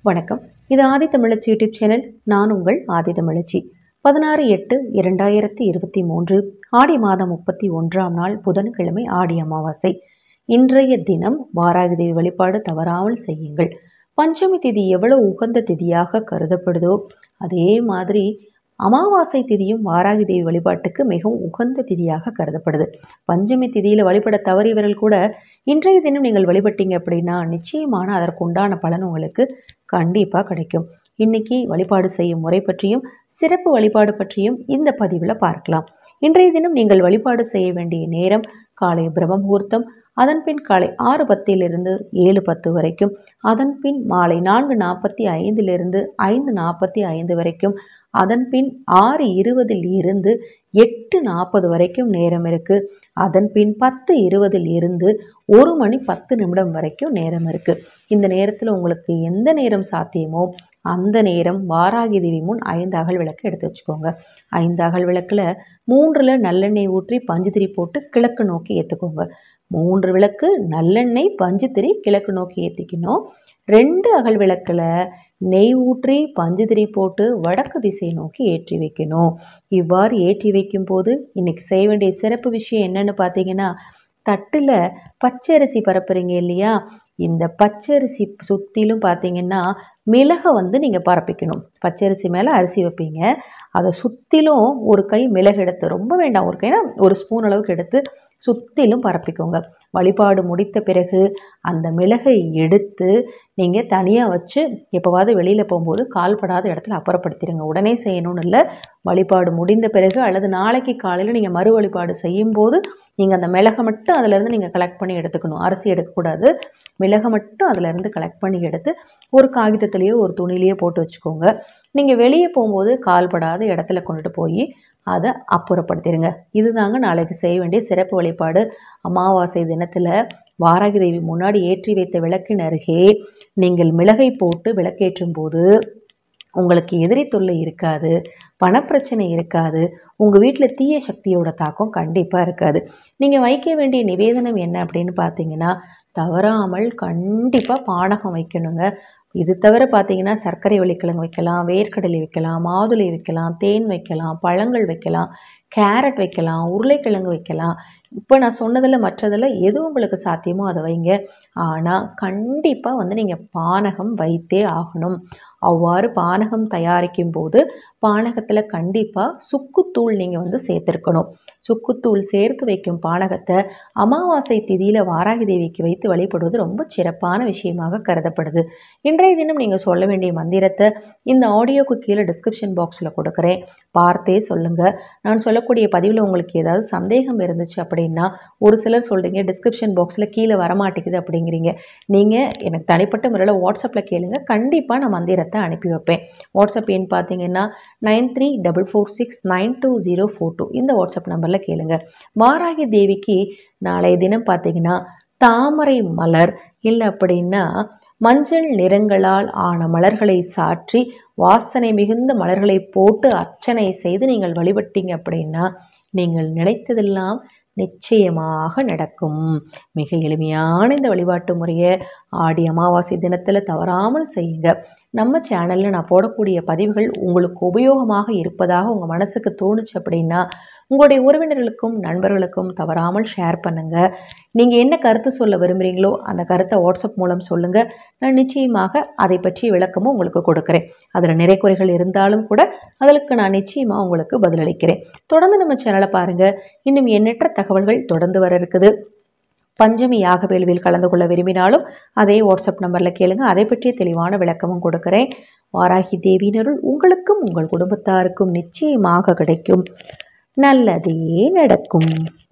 வணக்கம் இது ஆதி தமிழச்சி YouTube channel நான் உங்கள் ஆதி தமிழச்சி பதினாறு எட்டு இரண்டாயிரத்தி இருபத்தி மூன்று ஆடி மாதம் முப்பத்தி ஒன்றாம் நாள் புதன்கிழமை ஆடி அமாவாசை இன்றைய தினம் வாராகி தேவி வழிபாடு தவறாமல் செய்யுங்கள் பஞ்சமி திதி எவ்வளவு உகந்த திதியாக கருதப்படுதோ அதே மாதிரி அமாவாசை திதியும் வாராகி தேவி வழிபாட்டுக்கு மிகவும் உகந்த திதியாக கருதப்படுது பஞ்சமி திதியில் வழிபட தவறியவர்கள் கூட இன்றைய தினம் நீங்கள் வழிபட்டீங்க அப்படின்னா நிச்சயமான அதற்கு உண்டான பலன் உங்களுக்கு கண்டிப்பாக கிடைக்கும் இன்னைக்கு வழிபாடு செய்யும் முறை பற்றியும் சிறப்பு வழிபாடு பற்றியும் இந்த பதிவில் பார்க்கலாம் இன்றைய தினம் நீங்கள் வழிபாடு செய்ய வேண்டிய நேரம் காலை பிரம்ம முகூர்த்தம் அதன் பின் காலை ஆறு பத்திலிருந்து ஏழு பத்து வரைக்கும் அதன் பின் மாலை நான்கு நாற்பத்தி ஐந்திலிருந்து ஐந்து நாற்பத்தி ஐந்து வரைக்கும் அதன் பின் ஆறு இருபதில் இருந்து எட்டு நாற்பது வரைக்கும் நேரம் இருக்குது அதன் பின் பத்து இருபதில் இருந்து ஒரு மணி பத்து நிமிடம் வரைக்கும் நேரம் இருக்குது இந்த நேரத்தில் உங்களுக்கு எந்த நேரம் சாத்தியமோ அந்த நேரம் வாராகி தேவி முன் ஐந்து அகல் விளக்கு எடுத்து வச்சுக்கோங்க ஐந்து அகல் விளக்கில் மூன்றில் நல்லெண்ணெய் ஊற்றி பஞ்சுத்திரி போட்டு கிழக்கு நோக்கி ஏற்றுக்கோங்க மூன்று விளக்கு நல்லெண்ணெய் பஞ்சுத்திரி கிழக்கு நோக்கி ஏற்றிக்கணும் ரெண்டு அகல் விளக்கில் நெய் ஊற்றி பஞ்சுதிரி போட்டு வடக்கு திசை நோக்கி ஏற்றி வைக்கணும் இவ்வாறு ஏற்றி வைக்கும்போது இன்றைக்கி செய்ய வேண்டிய சிறப்பு விஷயம் என்னன்னு பார்த்தீங்கன்னா தட்டில் பச்சரிசி பரப்புறீங்க இல்லையா இந்த பச்சரிசி சுற்றிலும் பார்த்தீங்கன்னா மிளகை வந்து நீங்கள் பரப்பிக்கணும் பச்சரிசி மேலே அரிசி வைப்பீங்க அதை சுற்றிலும் ஒரு கை மிளகு எடுத்து ரொம்ப வேண்டாம் ஒரு கைனா ஒரு ஸ்பூன் அளவுக்கு எடுத்து சுற்றிலும் பரப்பிக்கோங்க வழிபாடு முடித்த பிறகு அந்த மிளகை எடுத்து நீங்கள் தனியாக வச்சு எப்போவாவது வெளியில் போகும்போது கால்படாத இடத்துல அப்புறப்படுத்திடுங்க உடனே செய்யணும்னு இல்லை வழிபாடு முடிந்த பிறகு அல்லது நாளைக்கு காலையில் நீங்கள் மறு வழிபாடு செய்யும்போது நீங்கள் அந்த மிளகை மட்டும் அதிலேருந்து நீங்கள் கலெக்ட் பண்ணி எடுத்துக்கணும் அரிசி எடுக்கக்கூடாது மிளகை மட்டும் அதிலேருந்து கலெக்ட் பண்ணி எடுத்து ஒரு காகிதத்துலேயோ ஒரு துணிலேயோ போட்டு வச்சுக்கோங்க நீங்கள் வெளியே போகும்போது கால்படாத இடத்துல கொண்டுட்டு போய் அதை அப்புறப்படுத்திடுங்க இதுதாங்க நாளைக்கு செய்ய வேண்டிய சிறப்பு வழிபாடு அமாவாசை தினத்தில் வாராகி தேவி முன்னாடி ஏற்றி வைத்த விளக்கின் அருகே நீங்கள் மிளகை போட்டு விளக்கேற்றும் போது உங்களுக்கு எதிரி தொல்லை இருக்காது பணப்பிரச்சனை இருக்காது உங்கள் வீட்டில் தீய சக்தியோட தாக்கம் கண்டிப்பாக இருக்காது நீங்கள் வைக்க வேண்டிய நிவேதனம் என்ன அப்படின்னு பார்த்தீங்கன்னா தவறாமல் கண்டிப்பாக பானகம் வைக்கணுங்க இது தவிர பார்த்தீங்கன்னா சர்க்கரை வள்ளிக்கிழங்கு வைக்கலாம் வேர்க்கடலை வைக்கலாம் மாதுளை வைக்கலாம் தேன் வைக்கலாம் பழங்கள் வைக்கலாம் கேரட் வைக்கலாம் உருளைக்கிழங்கு வைக்கலாம் இப்போ நான் சொன்னதில் மற்றதில் எது உங்களுக்கு சாத்தியமோ அதை வைங்க ஆனால் கண்டிப்பாக வந்து நீங்கள் பானகம் வைத்தே ஆகணும் அவ்வாறு பானகம் தயாரிக்கும் போது பானகத்தில் கண்டிப்பாக சுக்குத்தூள் நீங்கள் வந்து சேர்த்துருக்கணும் சுக்குத்தூள் சேர்த்து வைக்கும் பானகத்தை அமாவாசை திதியில் வாராகி தேவிக்கு வைத்து வழிபடுவது ரொம்ப சிறப்பான விஷயமாக கருதப்படுது இன்றைய தினம் நீங்கள் சொல்ல வேண்டிய மந்திரத்தை இந்த ஆடியோக்கு கீழே டிஸ்கிரிப்ஷன் பாக்ஸில் கொடுக்குறேன் பார்த்தே சொல்லுங்கள் நான் சொல்லக்கூடிய பதிவில் உங்களுக்கு ஏதாவது சந்தேகம் இருந்துச்சு அப்படின்னா ஒரு சிலர் சொல்கிறீங்க டிஸ்கிரிப்ஷன் பாக்ஸில் கீழே வரமாட்டேங்குது அப்படிங்கிறீங்க நீங்கள் எனக்கு தனிப்பட்ட முறையில் வாட்ஸ்அப்பில் கேளுங்க கண்டிப்பாக நான் மந்திரத்தை அனுப்பி வைப்பேன் வாட்ஸ்அப் எண் பார்த்தீங்கன்னா nine three double four six nine two zero four two இந்த வாட்ஸ்அப் நம்பரில் கேளுங்க வாராகி தேவிக்கு நாளைய தினம் பார்த்தீங்கன்னா தாமரை மலர் இல்லை அப்படின்னா மஞ்சள் நிறங்களால் ஆன மலர்களை சாற்றி வாசனை மிகுந்த மலர்களை போட்டு அர்ச்சனை செய்து நீங்கள் வழிபட்டீங்க அப்படின்னா நீங்கள் நினைத்ததெல்லாம் நிச்சயமாக நடக்கும் மிக எளிமையான இந்த வழிபாட்டு முறையை ஆடி அமாவாசை தினத்தில் தவறாமல் செய்யுங்க நம்ம சேனலில் நான் போடக்கூடிய பதிவுகள் உங்களுக்கு உபயோகமாக இருப்பதாக உங்கள் மனசுக்கு தோணுச்சு அப்படின்னா உங்களுடைய உறவினர்களுக்கும் நண்பர்களுக்கும் தவறாமல் ஷேர் பண்ணுங்கள் நீங்கள் என்ன கருத்து சொல்ல விரும்புகிறீங்களோ அந்த கருத்தை வாட்ஸ்அப் மூலம் சொல்லுங்கள் நான் நிச்சயமாக அதை பற்றிய விளக்கமும் உங்களுக்கு கொடுக்குறேன் அதில் நிறை குறைகள் இருந்தாலும் கூட அதற்கு நான் நிச்சயமாக உங்களுக்கு பதிலளிக்கிறேன் தொடர்ந்து நம்ம சேனலை பாருங்கள் இன்னும் எண்ணற்ற தகவல்கள் தொடர்ந்து வர இருக்குது பஞ்சமி யாக வேள்வியில் கலந்து கொள்ள விரும்பினாலும் அதே வாட்ஸ்அப் நம்பரில் கேளுங்க அதை பற்றிய தெளிவான விளக்கமும் கொடுக்குறேன் வாராகி தேவியினருள் உங்களுக்கும் உங்கள் குடும்பத்தாருக்கும் நிச்சயமாக கிடைக்கும் நல்லதே நடக்கும்